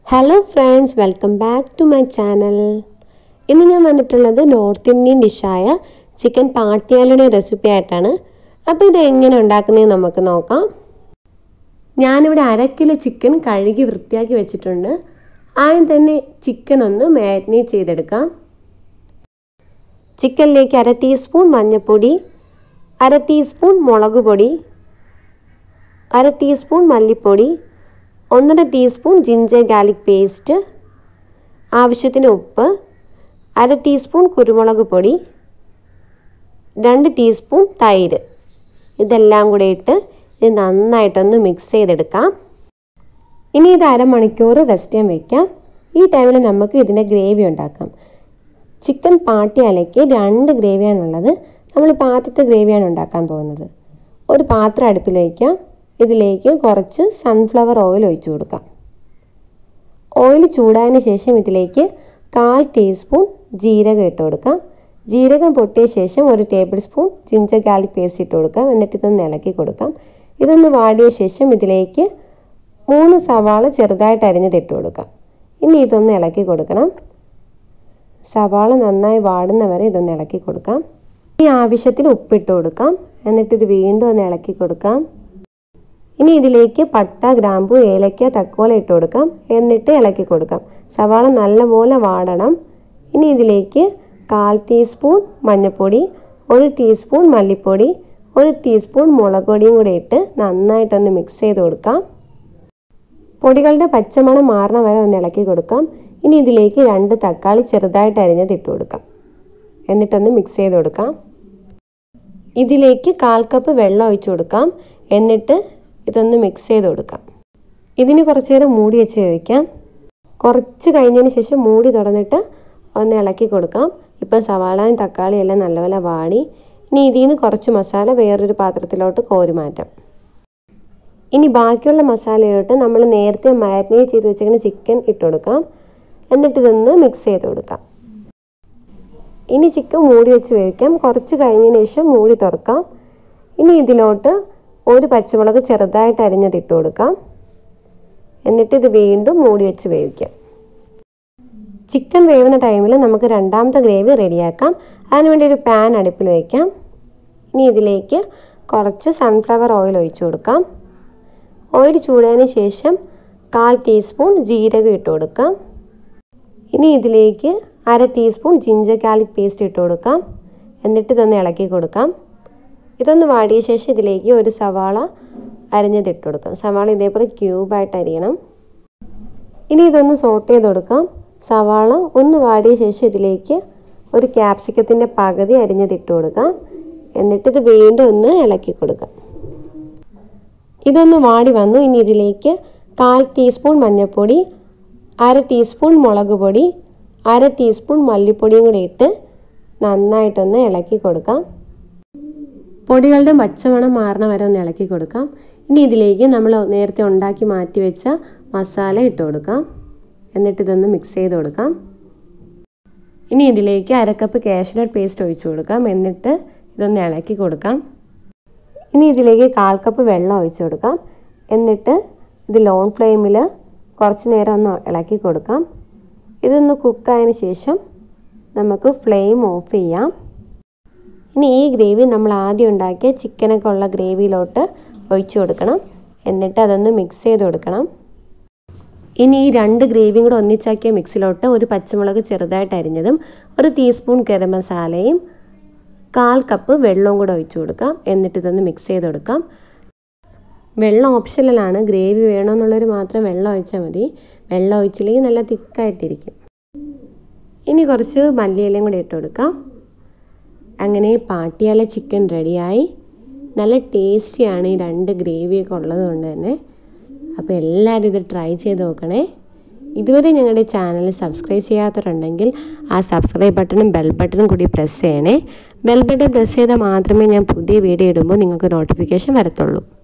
hello friends welcome back to my channel ഇന്ന് ഞാൻ വന്നിട്ടുള്ളത് നോർത്ത് ഇന്ത്യൻ ഡിഷായ ചിക്കൻ പാട്ടിയാലയുടെ റെസിപ്പി ആയിട്ടാണ് അപ്പോൾ ഇത് എങ്ങനെ ഉണ്ടാക്കുന്നത് നമുക്ക് നോക്കാം ഞാനിവിടെ അര കിലോ ചിക്കൻ കഴുകി വൃത്തിയാക്കി വെച്ചിട്ടുണ്ട് ആദ്യം തന്നെ ചിക്കൻ ഒന്ന് മാരിനേറ്റ് ചെയ്തെടുക്കാം ചിക്കനിലേക്ക് അര ടീസ്പൂൺ മഞ്ഞൾപ്പൊടി അര ടീസ്പൂൺ മുളക് പൊടി അര ടീസ്പൂൺ മല്ലിപ്പൊടി ഒന്നര ടീസ്പൂൺ ജിഞ്ചർ ഗാർലിക് പേസ്റ്റ് ആവശ്യത്തിന് ഉപ്പ് അര ടീസ്പൂൺ കുരുമുളക് പൊടി രണ്ട് ടീസ്പൂൺ തൈര് ഇതെല്ലാം കൂടെ ഇട്ട് ഇത് നന്നായിട്ടൊന്ന് മിക്സ് ചെയ്തെടുക്കാം ഇനി ഇത് അരമണിക്കൂർ റെസ്റ്റ് ചെയ്യാൻ വെക്കാം ഈ ടൈമിൽ നമുക്ക് ഇതിൻ്റെ ഗ്രേവി ഉണ്ടാക്കാം ചിക്കൻ പാട്ടിയാലേക്ക് രണ്ട് ഗ്രേവിയാണുള്ളത് നമ്മൾ പാത്രത്തെ ഗ്രേവിയാണ് ഉണ്ടാക്കാൻ പോകുന്നത് ഒരു പാത്രം അടുപ്പിൽ വയ്ക്കാം ഇതിലേക്ക് കുറച്ച് സൺഫ്ലവർ ഓയിൽ ഒഴിച്ചു കൊടുക്കാം ഓയിൽ ചൂടായതിന് ശേഷം ഇതിലേക്ക് കാൽ ടീസ്പൂൺ ജീരകം ഇട്ട് കൊടുക്കാം ജീരകം പൊട്ടിയ ശേഷം ഒരു table spoon ginger garlic paste ഇട്ട് കൊടുക്കാം എന്നിട്ട് ഇതൊന്ന് ഇളക്കി കൊടുക്കാം ഇതൊന്ന് വാടിയ ശേഷം ഇതിലേക്ക് മൂന്ന് സവാള ചെറുതായിട്ട് അരിഞ്ഞത് ഇട്ട് കൊടുക്കാം ഇനി ഇതൊന്ന് ഇളക്കി കൊടുക്കണം സവാള നന്നായി വാടുന്നവരെ ഇതൊന്ന് ഇളക്കി കൊടുക്കാം ഈ ആവശ്യത്തിന് ഉപ്പിട്ട് കൊടുക്കാം എന്നിട്ട് ഇത് വീണ്ടും ഒന്ന് ഇളക്കി കൊടുക്കാം ഇനി ഇതിലേക്ക് പട്ട ഗ്രാമ്പു ഏലക്ക തക്കോല ഇട്ട് കൊടുക്കാം എന്നിട്ട് ഇളക്കി കൊടുക്കാം സവാള നല്ലപോലെ വാടണം ഇനി ഇതിലേക്ക് കാൽ ടീസ്പൂൺ മഞ്ഞൾപ്പൊടി ഒരു ടീസ്പൂൺ മല്ലിപ്പൊടി ഒരു ടീസ്പൂൺ മുളക് പൊടിയും കൂടി ഇട്ട് നന്നായിട്ടൊന്ന് മിക്സ് ചെയ്ത് കൊടുക്കാം പൊടികളുടെ പച്ചമണം മാറണ വരെ ഒന്ന് ഇളക്കി കൊടുക്കാം ഇനി ഇതിലേക്ക് രണ്ട് തക്കാളി ചെറുതായിട്ട് അരിഞ്ഞത് ഇട്ട് കൊടുക്കാം എന്നിട്ടൊന്ന് മിക്സ് ചെയ്ത് കൊടുക്കാം ഇതിലേക്ക് കാൽ കപ്പ് വെള്ളം ഒഴിച്ചു കൊടുക്കാം എന്നിട്ട് ഇതൊന്ന് മിക്സ് ചെയ്ത് കൊടുക്കാം ഇതിന് കുറച്ച് നേരം മൂടി വെച്ച് വേവിക്കാം കുറച്ച് കഴിഞ്ഞതിന് ശേഷം മൂടി തുറന്നിട്ട് ഒന്ന് ഇളക്കി കൊടുക്കാം ഇപ്പം സവാളയും തക്കാളിയും എല്ലാം നല്ലപോലെ വാടി ഇനി ഇതിൽ നിന്ന് കുറച്ച് മസാല വേറൊരു പാത്രത്തിലോട്ട് കോരി മാറ്റാം ഇനി ബാക്കിയുള്ള മസാലയിലോട്ട് നമ്മൾ നേരത്തെ മാരിനേറ്റ് ചെയ്ത് വെച്ചിരിക്കുന്ന ചിക്കൻ ഇട്ട് കൊടുക്കാം എന്നിട്ട് ഇതൊന്ന് മിക്സ് ചെയ്ത് കൊടുക്കാം ഇനി ചിക്കൻ മൂടി വെച്ച് വേവിക്കാം കുറച്ച് കഴിഞ്ഞതിന് ശേഷം മൂടി തുറക്കാം ഇനി ഇതിലോട്ട് ഒരു പച്ചമുളക് ചെറുതായിട്ട് അരിഞ്ഞത് ഇട്ട് കൊടുക്കാം എന്നിട്ട് ഇത് വീണ്ടും മൂടി വെച്ച് വേവിക്കാം ചിക്കൻ വേവുന്ന ടൈമിൽ നമുക്ക് രണ്ടാമത്തെ ഗ്രേവി റെഡിയാക്കാം അതിനുവേണ്ടി ഒരു പാൻ അടുപ്പിൽ വയ്ക്കാം ഇനി ഇതിലേക്ക് കുറച്ച് സൺഫ്ലവർ ഓയിൽ ഒഴിച്ചു കൊടുക്കാം ഓയിൽ ചൂടായതിന് ശേഷം കാൽ ടീസ്പൂൺ ജീരകം ഇട്ട് കൊടുക്കാം ഇനി ഇതിലേക്ക് അര ടീസ്പൂൺ ജിഞ്ചർ ഗാർലിക് പേസ്റ്റ് ഇട്ട് കൊടുക്കാം എന്നിട്ട് ഇതൊന്ന് ഇളക്കി കൊടുക്കാം ഇതൊന്ന് വാടിയ ശേഷം ഇതിലേക്ക് ഒരു സവാള അരിഞ്ഞത് ഇട്ട് കൊടുക്കാം സവാള ഇതേപോലെ ക്യൂബായിട്ട് അരിയണം ഇനി ഇതൊന്ന് സോട്ട് ചെയ്ത് കൊടുക്കാം സവാള ഒന്ന് വാടിയ ശേഷം ഇതിലേക്ക് ഒരു ക്യാപ്സിക്കത്തിൻ്റെ പകുതി അരിഞ്ഞത് ഇട്ട് കൊടുക്കാം എന്നിട്ട് ഇത് വീണ്ടും ഒന്ന് ഇളക്കി കൊടുക്കാം ഇതൊന്ന് വാടി വന്നു ഇനി ഇതിലേക്ക് കാൽ ടീസ്പൂൺ മഞ്ഞൾപ്പൊടി അര ടീസ്പൂൺ മുളക് പൊടി അര ടീസ്പൂൺ മല്ലിപ്പൊടിയും കൂടി ഇട്ട് നന്നായിട്ടൊന്ന് ഇളക്കി കൊടുക്കാം പൊടികളുടെ പച്ചമണം മാറണ വരെ ഒന്ന് ഇളക്കി കൊടുക്കാം ഇനി ഇതിലേക്ക് നമ്മൾ നേരത്തെ ഉണ്ടാക്കി മാറ്റി വെച്ച മസാല ഇട്ട് കൊടുക്കാം എന്നിട്ട് ഇതൊന്ന് മിക്സ് ചെയ്ത് കൊടുക്കാം ഇനി ഇതിലേക്ക് അരക്കപ്പ് കാഷ്നട്ട് പേസ്റ്റ് ഒഴിച്ചു കൊടുക്കാം എന്നിട്ട് ഇതൊന്ന് ഇളക്കി കൊടുക്കാം ഇനി ഇതിലേക്ക് കാൽ കപ്പ് വെള്ളം ഒഴിച്ചു കൊടുക്കാം എന്നിട്ട് ഇത് ലോൺ ഫ്ലെയിമിൽ കുറച്ച് നേരം ഒന്ന് ഇളക്കി കൊടുക്കാം ഇതൊന്ന് കുക്കായതിന് ശേഷം നമുക്ക് ഫ്ലെയിം ഓഫ് ചെയ്യാം ഇനി ഈ ഗ്രേവി നമ്മൾ ആദ്യം ഉണ്ടാക്കിയ ചിക്കനൊക്കെ ഉള്ള ഗ്രേവിയിലോട്ട് ഒഴിച്ചു കൊടുക്കണം എന്നിട്ട് അതൊന്ന് മിക്സ് ചെയ്ത് കൊടുക്കണം ഇനി ഈ രണ്ട് ഗ്രേവിയും കൂടെ ഒന്നിച്ചാക്കിയ മിക്സിലോട്ട് ഒരു പച്ചമുളക് ചെറുതായിട്ട് അരിഞ്ഞതും ഒരു ടീസ്പൂൺ ഗരം മസാലയും കാൽ കപ്പ് വെള്ളവും കൂടെ ഒഴിച്ചു കൊടുക്കാം എന്നിട്ട് ഇതൊന്ന് മിക്സ് ചെയ്ത് കൊടുക്കാം വെള്ളം ഓപ്ഷണലാണ് ഗ്രേവി വേണമെന്നുള്ളവർ മാത്രം വെള്ളം ഒഴിച്ചാൽ മതി വെള്ളം ഒഴിച്ചില്ലെങ്കിൽ നല്ല തിക്കായിട്ടിരിക്കും ഇനി കുറച്ച് മല്ലിയിലയും കൂടി ഇട്ട് കൊടുക്കാം അങ്ങനെ പാട്ടിയാല ചിക്കൻ റെഡിയായി നല്ല ടേസ്റ്റിയാണ് ഈ രണ്ട് ഗ്രേവിയൊക്കെ ഉള്ളത് കൊണ്ട് തന്നെ അപ്പോൾ എല്ലാവരും ഇത് ട്രൈ ചെയ്ത് നോക്കണേ ഇതുവരെ ഞങ്ങളുടെ ചാനൽ സബ്സ്ക്രൈബ് ചെയ്യാത്തവരുണ്ടെങ്കിൽ ആ സബ്സ്ക്രൈബ് ബട്ടണും ബെൽ ബട്ടണും കൂടി പ്രസ് ചെയ്യണേ ബെൽ ബട്ടൺ പ്രസ് ചെയ്താൽ മാത്രമേ ഞാൻ പുതിയ വീഡിയോ ഇടുമ്പോൾ നിങ്ങൾക്ക് നോട്ടിഫിക്കേഷൻ വരത്തുള്ളൂ